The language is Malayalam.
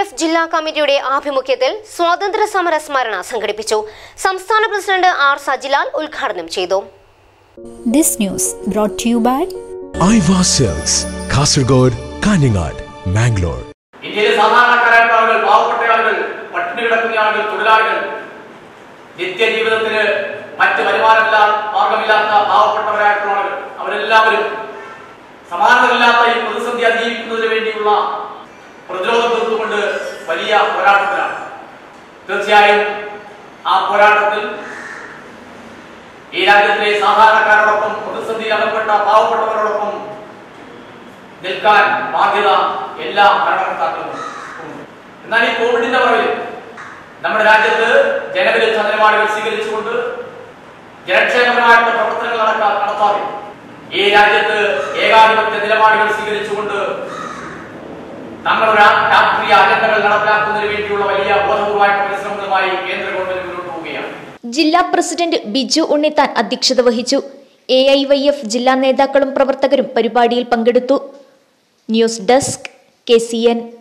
എഫ് ജില്ലാ കമ്മിറ്റിയുടെ ആഭിമുഖ്യത്തിൽ സ്വാതന്ത്ര്യ സമര സ്മരണ സംഘടിപ്പിച്ചു സംസ്ഥാന പ്രസിഡന്റ് ആർ സജിലാൽ ഉദ്ഘാടനം ചെയ്തു This news brought to you by Aiwa cells Kasaragod Kanhangad Mangalore ഇന്ത്യയിലെ സാധാരണക്കാരായിട്ടുള്ള ആളുകൾ പാവപ്പെട്ട ആളുകൾ പട്ടിണി കിടക്കുന്ന ആളുകൾ തൊഴിലാളികൾ നിത്യജീവിതത്തിന് മറ്റ് വരുമാനമില്ല മാർഗമില്ലാത്ത പാവപ്പെട്ടവരായിട്ടുള്ള ആളുകൾ അവരെല്ലാവരും സമാനതകളില്ലാത്ത ഈ പ്രതിസന്ധി അതിജീവിക്കുന്നതിന് വേണ്ടിയുള്ള പ്രതിരോധം തീർത്തുകൊണ്ട് വലിയ പോരാട്ടത്തിലാണ് തീർച്ചയായും ആ പോരാട്ടത്തിൽ ഈ രാജ്യത്തിലെ സാധാരണക്കാരോടൊപ്പം പ്രതിസന്ധിയിൽ അകപ്പെട്ട പാവപ്പെട്ടവരോടൊപ്പം നിൽക്കാൻ ബാധ്യത എല്ലാ ഭരണകർത്താക്കളും ഉണ്ട് എന്നാൽ ഈ കോവിഡിന്റെ പുറകിൽ നമ്മുടെ രാജ്യത്ത് ജനവിരുദ്ധ നിലപാടുകൾ സ്വീകരിച്ചുകൊണ്ട് ജനക്ഷേമപരമായിട്ടുള്ള പ്രവർത്തനങ്ങൾ നടക്കാ നടത്താതെ ഈ രാജ്യത്ത് ഏകാധിപത്യ നിലപാടുകൾ സ്വീകരിച്ചുകൊണ്ട് തങ്ങളുടെ രാ- രാഷ്ട്രീയ അജണ്ടകൾ നടപ്പിലാക്കുന്നതിന് വേണ്ടിയുള്ള വലിയ ബോധപൂർവമായിട്ടുള്ള പരിശ്രമങ്ങളുമായി കേന്ദ്ര ഗവൺമെന്റ് മുന്നോട്ട് പോവുകയാണ് ജില്ലാ പ്രസിഡന്റ് ബിജു ഉണ്ണിത്താൻ അധ്യക്ഷത വഹിച്ചു എ ഐ വൈ എഫ് ജില്ലാ നേതാക്കളും പ്രവർത്തകരും പരിപാടിയിൽ പങ്കെടുത്തു news desk K C N